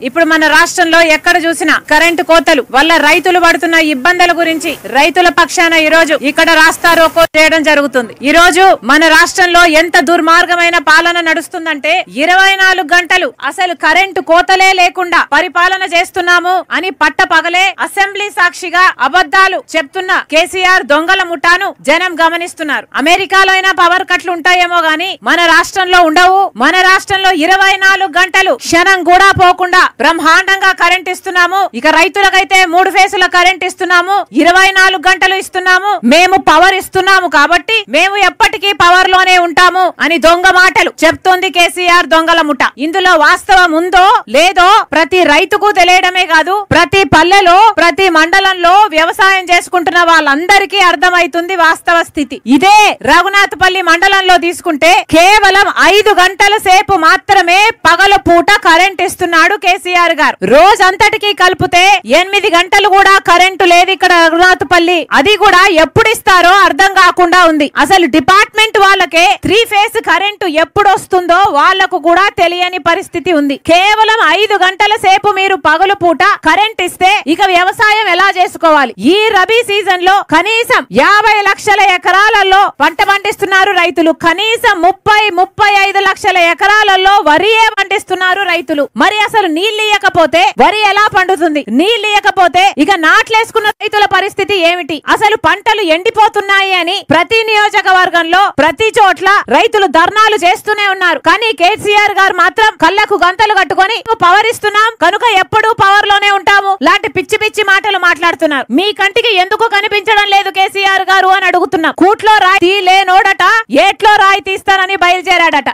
ఇప్పుడు మన రాష్ట్రంలో ఎక్కడ చూసినా కరెంటు కోతలు వల్ల రైతులు పడుతున్న ఇబ్బందుల గురించి రైతుల పక్షాన ఈ రోజు ఇక్కడ రాస్తా రోకో చేయడం జరుగుతుంది ఈ రోజు మన రాష్ట్రంలో ఎంత దుర్మార్గమైన పాలన నడుస్తుందంటే ఇరవై నాలుగు గంటలు అసలు కరెంటు కోతలే లేకుండా పరిపాలన చేస్తున్నాము అని పట్ట పగలే అసెంబ్లీ సాక్షిగా అబద్ధాలు చెప్తున్న కేసీఆర్ దొంగల ముఠాను జనం గమనిస్తున్నారు అమెరికాలో అయినా పవర్ కట్లు ఉంటాయేమో గాని మన రాష్ట్రంలో ఉండవు మన రాష్ట్రంలో ఇరవై నాలుగు గంటలు క్షణం కూడా పోకుండా బ్రహ్మాండంగా కరెంట్ ఇస్తున్నాము ఇక రైతులకైతే మూడు ఫేసుల కరెంట్ ఇస్తున్నాము ఇరవై నాలుగు గంటలు ఇస్తున్నాము మేము పవర్ ఇస్తున్నాము కాబట్టి మేము ఎప్పటికీ పవర్ లోనే ఉంటాము అని దొంగ మాటలు చెప్తోంది కేసీఆర్ దొంగల ముఠ ఇందులో వాస్తవం ఉందో లేదో ప్రతి రైతుకు తెలియడమే కాదు ప్రతి పల్లెలో ప్రతి మండలంలో వ్యవసాయం చేసుకుంటున్న వాళ్ళందరికీ అర్థమైతుంది వాస్తవ స్థితి ఇదే రఘునాథపల్లి మండలంలో తీసుకుంటే కేవలం ఐదు గంటల సేపు మాత్రమే పగల పూట కరెంట్ ఇస్తున్నాడు కేసీఆర్ గారు రోజంతటికి కలిపితే ఎనిమిది గంటలు కూడా కరెంటు లేదు ఇక్కడ రఘునాథపల్లి అది కూడా ఎప్పుడు ఇస్తారో అర్థం కాకుండా ఉంది అసలు డిపార్ట్మెంట్ వాళ్ళకే త్రీ ఫేస్ కరెంటు ఎప్పుడు వస్తుందో వాళ్లకు కూడా తెలియని పరిస్థితి ఉంది కేవలం ఐదు గంటల సేపు మీరు పగలు పూట కరెంట్ ఇస్తే ఇక వ్యవసాయం ఎలా చేసుకోవాలి ఈ రబీ సీజన్ లో కనీసం యాభై లక్షల ఎకరాలలో పంట పండిస్తున్నారు రైతులు కనీసం ముప్పై ముప్పై ఐదు లక్షల ఎకరాలలో వరియే పండిస్తున్నారు రైతులు మరి అసలు నీళ్లు ఇయ్యకపోతే వరి ఎలా పండుతుంది నీళ్లు ఇయ్యకపోతే ఇక నాట్లేసుకున్న రైతుల పరిస్థితి ఏమిటి అసలు పంటలు ఎండిపోతున్నాయి అని ప్రతి నియోజకవర్గంలో ప్రతి చోట్ల రైతులు ధర్నాలు చేస్తూనే ఉన్నారు కానీ కేసీఆర్ గారు మాత్రం కళ్ళకు గంతలు కట్టుకొని "మేము పవర్ ఇస్తున్నాం కనుక ఎప్పుడూ పవర్ లోనే ఉంటాము లాంటి పిచ్చి పిచ్చి మాటలు మాట్లాడుతున్నారు మీ కంటికి ఎందుకు కనిపించడం లేదు కేసీఆర్ గారు అని అడుగుతున్నాం కూట్లో రాయి తీలేనోడట ఏట్లో రాయి తీస్తానని బయలుదేరాడట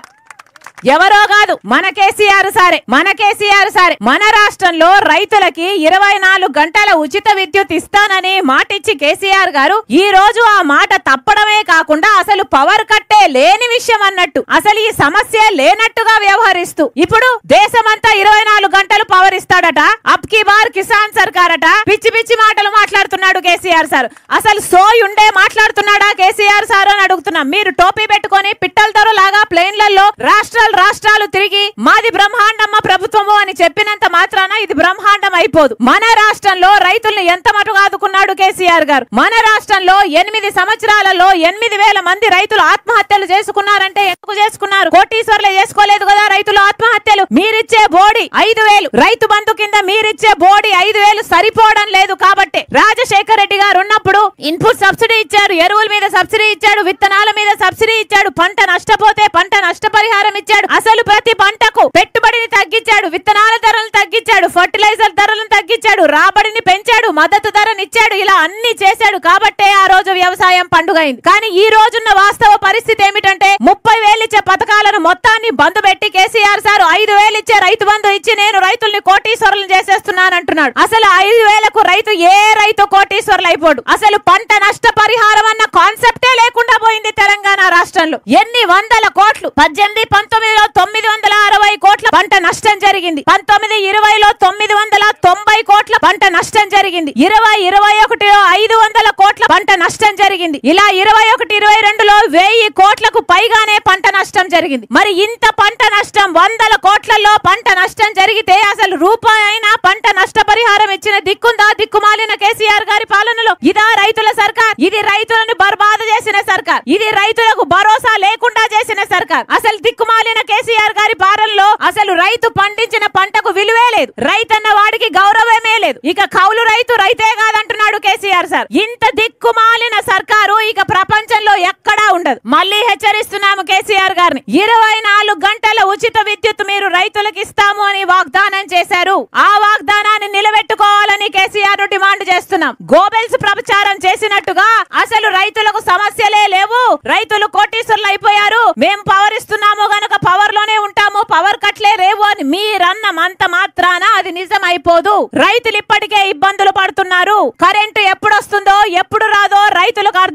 ఎవరో కాదు మన కేసీఆర్ సారే మన కేసీఆర్ సారే మన రాష్ట్రంలో రైతులకి ఇరవై నాలుగు గంటల ఉచిత విద్యుత్ ఇస్తానని మాటిచ్చి కేసీఆర్ గారు ఈ రోజు ఆ మాట తప్పడమే కాకుండా అసలు పవర్ కట్టే లేని విషయం అన్నట్టు అసలు ఈ సమస్య లేనట్టుగా వ్యవహరిస్తూ ఇప్పుడు దేశమంతా ఇరవై నాలుగు గంటలు పవర్ ఇస్తాడట అప్ కి బార్ కిసాన్ సర్కార్ అట పిచ్చి పిచ్చి మాటలు మాట్లాడుతున్నాడు కేసీఆర్ సార్ అసలు సోయి ఉండే మాట్లాడుతున్నాడా కేసీఆర్ సార్ అని అడుగుతున్నాం మీరు టోపీ పెట్టుకొని పిట్టలతో లాగా ప్లేన్లలో రాష్ట్రాలు రాష్ట్రాలు తిరిగి మాది బ్రహ్మాండమ్మ ప్రభుత్వము అని చెప్పినంత మాత్రాన ఇది బ్రహ్మాండం అయిపోదు మన రాష్ట్రంలో రైతుల్ని ఎంత మటుగా ఆదుకున్నాడు కేసీఆర్ గారు మన రాష్ట్రంలో ఎనిమిది సంవత్సరాలలో ఎనిమిది వేల మంది రైతులు ఆత్మహత్యలు చేసుకున్నారంటే ఎందుకు చేసుకున్నారు కోటీశ్వర్లు చేసుకోలేదు కదా రైతులు ఆత్మహత్యలు మీరిచ్చే బోడి ఐదు వేలు రైతు బంధు కింద మీరిచ్చే బోడి ఐదు వేలు సరిపోవడం లేదు కాబట్టి రాజశేఖర రెడ్డి గారు ఉన్నప్పుడు ఇన్పుట్ సబ్సిడీ ఇచ్చారు ఎరువుల మీద సబ్సిడీ ఇచ్చాడు విత్తనాల మీద సబ్సిడీ ఇచ్చాడు పంట నష్టపోతే పంట నష్టపరిహారం ఇచ్చాడు అసలు ప్రతి పంటకు పెట్టుబడిని తగ్గించాడు విత్తనాల ధరలను తగ్గించాడు ఫర్టిలైజర్ ధరలను తగ్గించాడు రాబడిని పెంచాడు మద్దతు ధరని ఇచ్చాడు ఇలా అన్ని చేశాడు కాబట్టే ఆ రోజు వ్యవసాయం పండుగ అయింది కానీ ఈ రోజున్న వాస్తవ పరిస్థితి ఏమిటంటే ముప్పై వేలు ఇచ్చే పథకాలను మొత్తాన్ని బంద్ పెట్టి కేసీఆర్ సార్ ఐదు వేలు ఇచ్చే రైతు బంధు ఇచ్చి నేను రైతుల్ని కోటీశ్వరులు చేసేస్తున్నాను అంటున్నాడు అసలు ఐదు వేలకు రైతు ఏ రైతు కోటీశ్వరులు అయిపోడు అసలు పంట నష్ట పరిహారం అన్న కాన్సెప్టే లేకుండా పోయింది తెలంగాణ రాష్ట్రంలో ఎన్ని వందల కోట్లు పద్దెనిమిది పంతొమ్మిదిలో తొమ్మిది వందల అరవై కోట్ల పంట నష్టం జరిగింది పంతొమ్మిది ఇరవైలో తొమ్మిది వందల తొంభై కోట్ల పంట నష్టం జరిగింది ఇరవై ఇరవై ఒకటిలో ఐదు వందల కోట్ల పంట నష్టం జరిగింది ఇలా ఇరవై ఒకటి ఇరవై రెండులో వెయ్యి కోట్లకు పైగానే పంట నష్టం జరిగింది మరి ఇంత పంట నష్టం వందల కోట్లలో పంట నష్టం జరిగితే అసలు రూపాయి అయినా పంట నష్టపరిహారం ఇచ్చిన దిక్కుందా దిక్కుమాలిన కేసీఆర్ గారి పాలనలో ఇదా రైతుల సర్కార్ ఇది రైతులను బర్బాదు చేసిన సర్కార్ ఇది రైతులకు భరోసా లేకుండా చేసిన సర్కార్ అసలు దిక్కుమాలిన కేసీఆర్ గారి పాలనలో అసలు రైతు పండించిన పంటకు విలువే లేదు రైతన్న వాడికి గౌరవమే లేదు ఇక కౌలు రైతు రైతే కాదంటున్నాడు కేసీఆర్ సార్ ఇంత దిక్కుమాలిన సర్కారు ఇక ప్రపంచంలో ఎక్కడా ఉండదు మళ్ళీ హెచ్చరిస్తున్నాము కేసీఆర్ గారిని ఇరవై నాలుగు గంటల ఉచిత విద్యుత్ మీరు రైతులకు ఇస్తాము అని వాగ్దానం చేశారు ఆ వాగ్దానాన్ని నిలబెట్టుకోవాలని కేసీఆర్ ను డిమాండ్ చేస్తున్నాం గోబెల్స్ ప్రచారం చేసినట్టుగా అసలు రైతులకు సమస్యలే లేవు రైతులు కోటీశ్వరులు అయిపోయారు మేము పవర్ ఇస్తున్నాము గనక పవర్ లోనే ఉంటాము పవర్ కట్లే రేవు అని మీరన్నమంత మాత్రాన అది నిజం అయిపోదు రైతులు ఇప్పటికే ఇబ్బందులు పడుతున్నారు కరెంటు ఎప్పుడు వస్తుందో ఎప్పుడు రాదో రైతులకు అర్థం కాని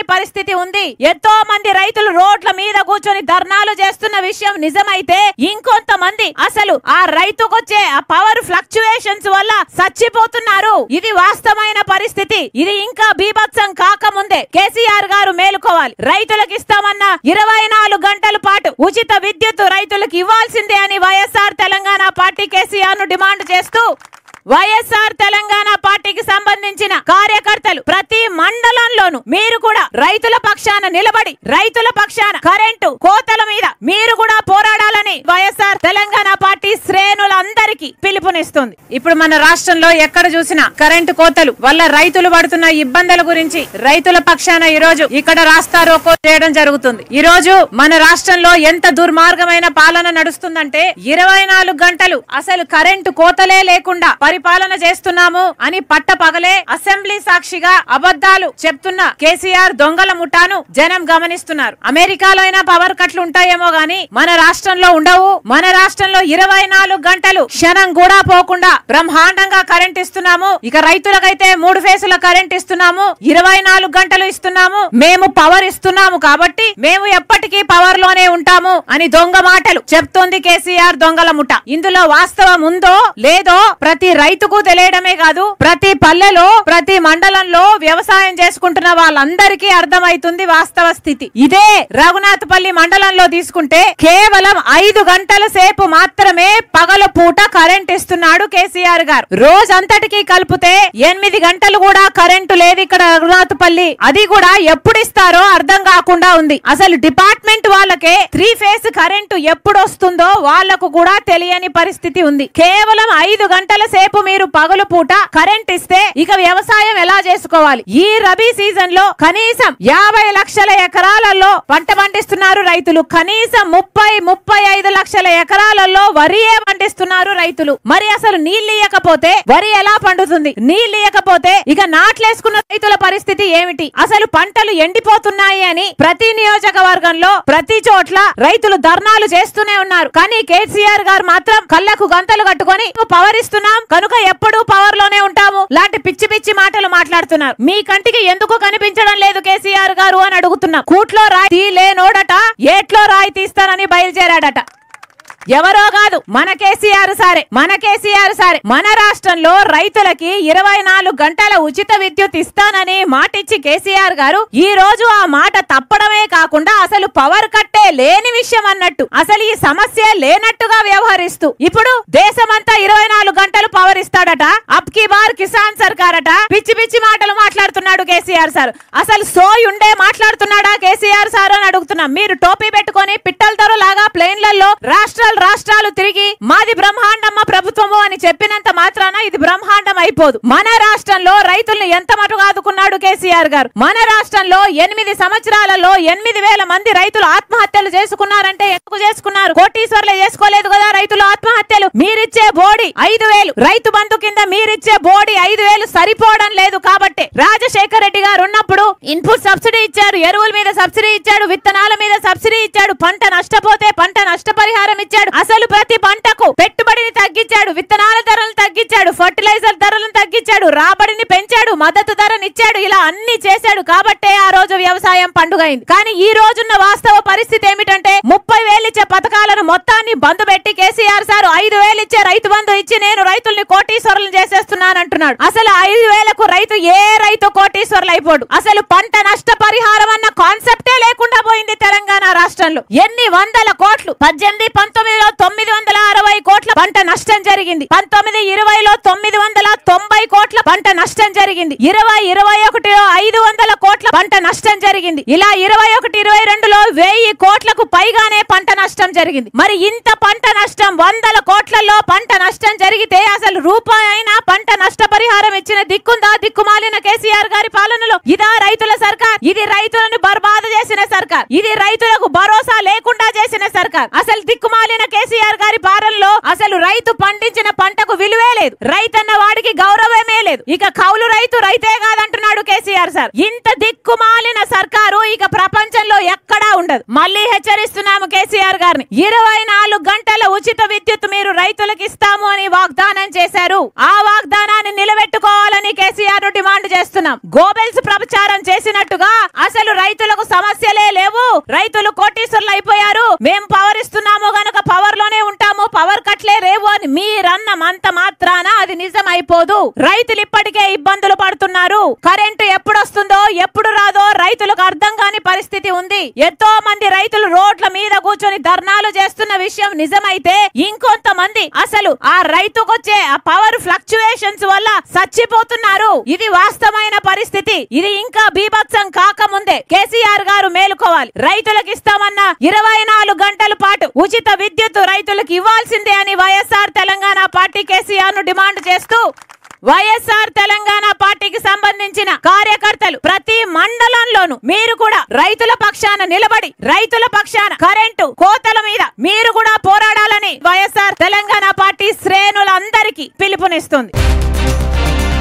పరిస్థితి ఉంది ఎంతో మంది రైతులు రోడ్ల మీద కూర్చొని ధర్నాలు చేస్తున్న విషయం నిజమైతే ఇంకొంతమంది అసలు ఆ రైతుకొచ్చే ఆ పవర్ ఫ్లక్చుయేషన్స్ వల్ల చచ్చిపోతున్నారు ఇది వాస్తవమైన పరిస్థితి ఇది ఇంకా బీభత్సం కాకముందే కేసీఆర్ గారు మేలుకోవాలి రైతులకు ఇస్తామన్న ఇరవై నాలుగు గంటల పాటు ఉచిత విద్యుత్ రైతులకు ఇవ్వాల్సిందే అని వైఎస్ఆర్ తెలంగాణ పార్టీ కేసీఆర్ ను డిమాండ్ చేస్తూ వైఎస్ఆర్ తెలంగాణ పార్టీకి సంబంధించిన కార్యకర్తలు ప్రతి మండలంలోనూ మీరు కూడా రైతుల పక్షాన నిలబడి రైతుల పక్షాన కరెంటు కోతల మీద మీరు కూడా పోరాడాలని వైఎస్ఆర్ తెలంగాణ పార్టీ శ్రేణులందరికీ పిలుపునిస్తుంది ఇప్పుడు మన రాష్ట్రంలో ఎక్కడ చూసినా కరెంటు కోతలు వల్ల రైతులు పడుతున్న ఇబ్బందుల గురించి రైతుల పక్షాన ఈ రోజు ఇక్కడ రాస్తా రోకో చేయడం జరుగుతుంది ఈ రోజు మన రాష్ట్రంలో ఎంత దుర్మార్గమైన పాలన నడుస్తుందంటే ఇరవై నాలుగు గంటలు అసలు కరెంటు కోతలే లేకుండా పరిపాలన చేస్తున్నాము అని పట్ట పగలే అసెంబ్లీ సాక్షిగా అబద్ధాలు చెప్తున్న కేసీఆర్ దొంగల ముఠాను జనం గమనిస్తున్నారు అమెరికాలో అయినా పవర్ కట్లు ఉంటాయేమో గాని మన రాష్ట్రంలో ఉండవు మన రాష్ట్రంలో ఇరవై నాలుగు గంటలు క్షణం కూడా పోకుండా బ్రహ్మాండంగా కరెంట్ ఇస్తున్నాము ఇక రైతులకైతే మూడు ఫేసుల కరెంట్ ఇస్తున్నాము ఇరవై నాలుగు గంటలు ఇస్తున్నాము మేము పవర్ ఇస్తున్నాము కాబట్టి మేము ఎప్పటికీ పవర్ లోనే ఉంటాము అని దొంగ మాటలు చెప్తోంది కేసీఆర్ దొంగల ముఠ ఇందులో వాస్తవం ఉందో లేదో ప్రతి రైతుకు తెలియడమే కాదు ప్రతి పల్లెలో ప్రతి మండలంలో వ్యవసాయం చేసుకుంటున్న వాళ్ళందరికీ అర్థమైతుంది వాస్తవ స్థితి ఇదే రఘునాథపల్లి మండలంలో తీసుకుంటే కేవలం ఐదు గంటల సేపు మాత్రమే పగల పూట కరెంట్ ఇస్తున్నాడు కేసీఆర్ గారు రోజంతటికి కలిపితే ఎనిమిది గంటలు కూడా కరెంటు లేదు ఇక్కడ రఘునాథపల్లి అది కూడా ఎప్పుడు ఇస్తారో అర్థం కాకుండా ఉంది అసలు డిపార్ట్మెంట్ వాళ్ళకే త్రీ ఫేస్ కరెంటు ఎప్పుడు వస్తుందో వాళ్లకు కూడా తెలియని పరిస్థితి ఉంది కేవలం ఐదు గంటల సేపు మీరు పగలు పూట కరెంట్ ఇస్తే ఇక వ్యవసాయం ఎలా చేసుకోవాలి ఈ రబీ సీజన్ లో కనీసం యాభై లక్షల ఎకరాలలో పంట పండిస్తున్నారు రైతులు కనీసం ముప్పై ముప్పై ఐదు లక్షల ఎకరాలలో వరియే పండిస్తున్నారు రైతులు మరి అసలు నీళ్లు ఇయ్యకపోతే వరి ఎలా పండుతుంది నీళ్లు ఇయ్యకపోతే ఇక నాట్లేసుకున్న రైతుల పరిస్థితి ఏమిటి అసలు పంటలు ఎండిపోతున్నాయి అని ప్రతి నియోజకవర్గంలో ప్రతి చోట్ల రైతులు ధర్నాలు చేస్తూనే ఉన్నారు కానీ కేసీఆర్ గారు మాత్రం కళ్ళకు గంతలు కట్టుకొని "మేము పవర్ ఇస్తున్నాం కనుక ఎప్పుడూ పవర్ లోనే ఉంటాము లాంటి పిచ్చి పిచ్చి మాటలు మాట్లాడుతున్నారు మీ కంటికి ఎందుకు కనిపించడం లేదు కేసీఆర్ గారు అని అడుగుతున్నాం కూట్లో రాయి తీలేనోడట ఏట్లో రాయి తీస్తానని బయలుదేరాడట ఎవరో కాదు మన కేసీఆర్ సారే మన కేసీఆర్ సారే మన రాష్ట్రంలో రైతులకి ఇరవై నాలుగు గంటల ఉచిత విద్యుత్ ఇస్తానని మాటిచ్చి కేసీఆర్ గారు ఈ రోజు ఆ మాట తప్పడమే కాకుండా అసలు పవర్ కట్టే లేని విషయం అన్నట్టు అసలు ఈ సమస్య లేనట్టుగా వ్యవహరిస్తూ ఇప్పుడు దేశమంతా ఇరవై నాలుగు గంటలు పవర్ ఇస్తాడట అప్ కి బార్ కిసాన్ సర్కార్ అట పిచ్చి పిచ్చి మాటలు మాట్లాడుతున్నాడు కేసీఆర్ సార్ అసలు సోయి ఉండే మాట్లాడుతున్నాడా కేసీఆర్ సార్ అని అడుగుతున్నాం మీరు టోపీ పెట్టుకొని పిట్టల లాగా ప్లేన్లలో రాష్ట్రాలు రాష్ట్రాలు తిరిగి మాది బ్రహ్మాండమ్మ ప్రభుత్వము అని చెప్పినంత మాత్రాన ఇది బ్రహ్మాండం అయిపోదు మన రాష్ట్రంలో రైతుల్ని ఎంత మటుకు ఆదుకున్నాడు కేసీఆర్ గారు మన రాష్ట్రంలో ఎనిమిది సంవత్సరాలలో ఎనిమిది వేల మంది రైతులు ఆత్మహత్యలు చేసుకున్నారంటే ఎందుకు చేసుకున్నారు కోటీశ్వర్లు చేసుకోలేదు కదా రైతులు ఆత్మహత్యలు మీరిచ్చే బోడి ఐదు వేలు రైతు బంధు కింద మీరిచ్చే బోడి ఐదు వేలు సరిపోవడం లేదు కాబట్టి రాజశేఖర రెడ్డి గారు ఉన్నప్పుడు ఇన్పుట్ సబ్సిడీ ఇచ్చారు ఎరువుల మీద సబ్సిడీ ఇచ్చాడు విత్తనాల మీద సబ్సిడీ ఇచ్చాడు పంట నష్టపోతే పంట నష్టపరిహారం ఇచ్చాడు అసలు ప్రతి పంటకు పెట్టుబడిని తగ్గించాడు విత్తనాల ధరలను తగ్గించాడు ఫర్టిలైజర్ ధరలను తగ్గించాడు రాబడిని పెంచాడు మద్దతు ధరని ఇచ్చాడు ఇలా అన్ని చేశాడు కాబట్టే ఆ రోజు వ్యవసాయం పండుగైంది కానీ ఈ రోజున్న వాస్తవ పరిస్థితి ఏమిటంటే ముప్పై వేలు ఇచ్చే పథకాలను మొత్తాన్ని బంద్ పెట్టి కేసీఆర్ సార్ ఐదు వేలు ఇచ్చే రైతు బంధు ఇచ్చి నేను రైతుల్ని కోటీశ్వరులు చేసేస్తున్నాను అంటున్నాడు అసలు ఐదు వేలకు రైతు ఏ రైతు కోటీశ్వరులు అయిపోడు అసలు పంట నష్టపరిహారం అన్న కాన్సెప్టే లేకుండా పోయింది తెలంగాణ రాష్ట్రంలో ఎన్ని వందల కోట్లు పద్దెనిమిది పంతొమ్మిదిలో తొమ్మిది వందల అరవై కోట్ల పంట నష్టం జరిగింది పంతొమ్మిది ఇరవైలో తొమ్మిది వందల తొంభై కోట్ల పంట నష్టం జరిగింది ఇరవై ఇరవై ఒకటిలో ఐదు వందల కోట్ల పంట నష్టం జరిగింది ఇలా ఇరవై ఒకటి ఇరవై రెండులో వెయ్యి కోట్లకు పైగానే పంట నష్టం జరిగింది మరి ఇంత పంట నష్టం వందల కోట్లలో పంట నష్టం జరిగితే అసలు రూపాయి అయినా పంట నష్టపరిహారం ఇచ్చిన దిక్కుందా దిక్కుమాలిన కేసీఆర్ గారి పాలనలో ఇదా రైతుల సర్కార్ ఇది రైతులను బర్బాదు చేసిన సర్కార్ ఇది రైతులకు భరోసా లేకుండా చేసిన సర్కార్ అసలు దిక్కుమాలిన కేసీఆర్ గారి పాలనలో అసలు రైతు పండించిన పంటకు విలువే లేదు రైతన్న వాడికి గౌరవమే లేదు ఇక కౌలు రైతు రైతే కాదంటున్నాడు కేసీఆర్ సార్ ఇంత దిక్కు దిక్కుమాలిన సర్కారు ఇక ప్రపంచంలో ఎక్కడా ఉండదు మళ్ళీ హెచ్చరిస్తున్నాము కేసీఆర్ గారిని ఇరవై నాలుగు గంటల ఉచిత విద్యుత్ మీరు రైతులకు ఇస్తాము అని వాగ్దానం చేశారు ఆ వాగ్దానాన్ని నిలబెట్టుకోవాలని కేసీఆర్ ను డిమాండ్ చేస్తున్నాం గోబెల్స్ ప్రచారం చేసినట్టుగా అసలు రైతులకు సమస్యలే లేవు రైతులు కోటీశ్వర్లు అయిపోయారు మేము పవర్ ఇస్తున్నాము గనక పవర్ లోనే ఉంటాము పవర్ కట్లే రేవు అని మీరన్నమంత మాత్రాన అది నిజం అయిపోదు రైతులు ఇప్పటికే ఇబ్బందులు పడుతున్నారు కరెంటు ఎప్పుడు వస్తుందో ఎప్పుడు రాదో రైతులకు అర్థం కాని పరిస్థితి ఉంది ఎంతో మంది రైతులు రోడ్ల మీద కూర్చొని ధర్నాలు చేస్తున్న విషయం నిజమైతే ఇంకొంతమంది అసలు ఆ రైతుకొచ్చే ఆ పవర్ ఫ్లక్చుయేషన్స్ వల్ల చచ్చిపోతున్నారు ఇది వాస్తవమైన పరిస్థితి ఇది ఇంకా బీభత్సం కాకముందే కేసీఆర్ గారు మేలుకోవాలి రైతులకు ఇస్తామన్న ఇరవై నాలుగు గంటల పాటు ఉచిత విద్యుత్ రైతులకు ఇవ్వాల్సిందే అని వైఎస్ఆర్ తెలంగాణ పార్టీ కేసీఆర్ ను డిమాండ్ చేస్తూ వైఎస్ఆర్ తెలంగాణ పార్టీకి సంబంధించిన కార్యకర్తలు ప్రతి మండలంలోనూ మీరు కూడా రైతుల పక్షాన నిలబడి రైతుల పక్షాన కరెంటు కోతల మీద మీరు కూడా పోరాడాలని వైఎస్ఆర్ తెలంగాణ పార్టీ శ్రేణులందరికీ పిలుపునిస్తుంది